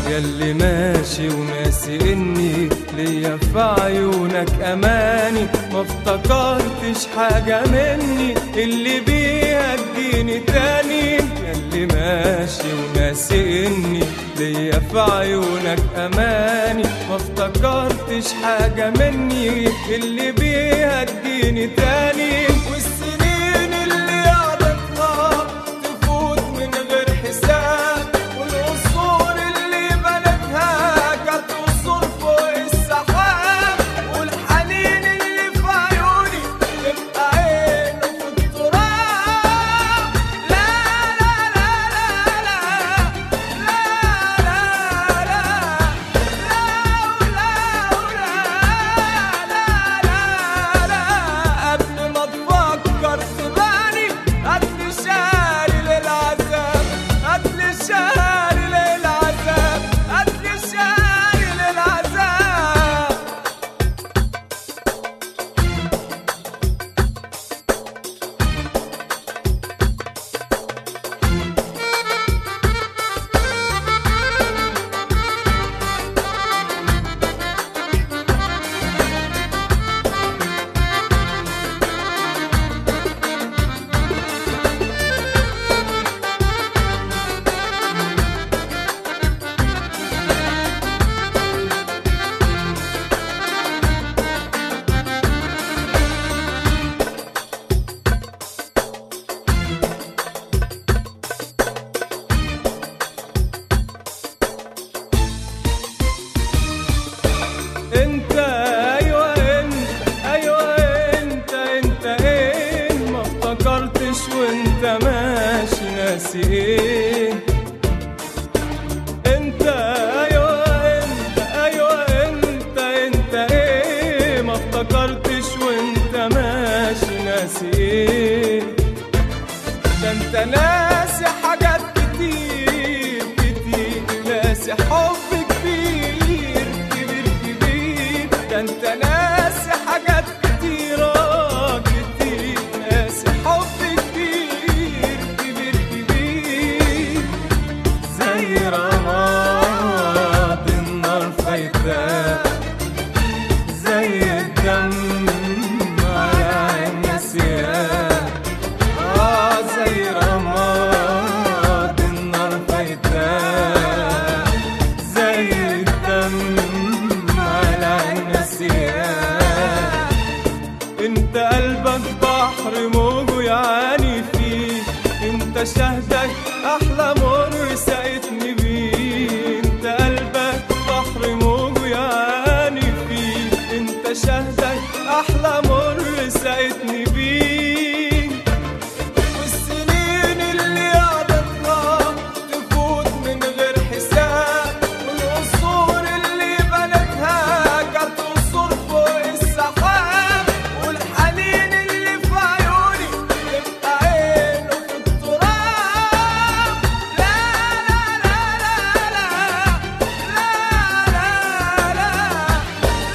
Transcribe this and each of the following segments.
ياللي ماشي وناسي اني ليا في عيونك اماني ما افتكرتش حاجة مني اللي بيها تجيني تاني ياللي ماشي وناسي اني ليا في عيونك اماني ما افتكرتش حاجة مني اللي بيها تجيني تاني والسنين اللي قعدتها تفوت من غير حساب والقصور اللي بنتها كانت قصور فوق السحاب والحنين اللي في عيوني تبقى عينه في التراب لا لا لا لا لا لا لا قبل ما تفكر تباني قتل شاري للعذاب قتل شاري للعذاب قتل شاري للعذاب انت ايوه انت ايوه انت انت ايه ما افتكرتش وانت ماشي ناسي ايه انت ايوه انت ايوه انت انت ايه ما افتكرتش وانت ماشي ناسي ايه ده انت ناسي حاجات كتير كتير ناسي حب كبير كبير كبير ده انت ناسي حاجات كتيرة كتير ناسي حب كبير كبير كبير زي رماد النار فايتاه زي الدم على عين نسيان آه زي رماد النار فايتاه زي الدم على عين نسيان انت قلبك بحر موجه يعاني فيه انت شهدك احلى مر سقتني بيه انت قلبك بحر موجه يعاني فيه انت شهدك احلى مر سقتني بيه والسنين اللي قعدتها تفوت من غير حساب والقصور اللي بنتها كانت قصور فوق السحاب والحنين اللي في عيوني تبقى عينه في التراب لا لا لا لا لا لا لا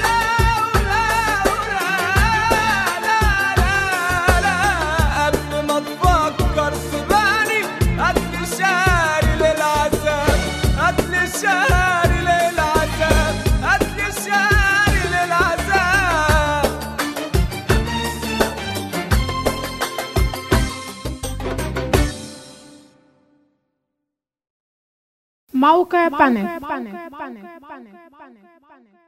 قبل ما تفكر تباني قتل شاري للعذاب قتل شاري للعذاب قتل شاري للعذاب موقع بانل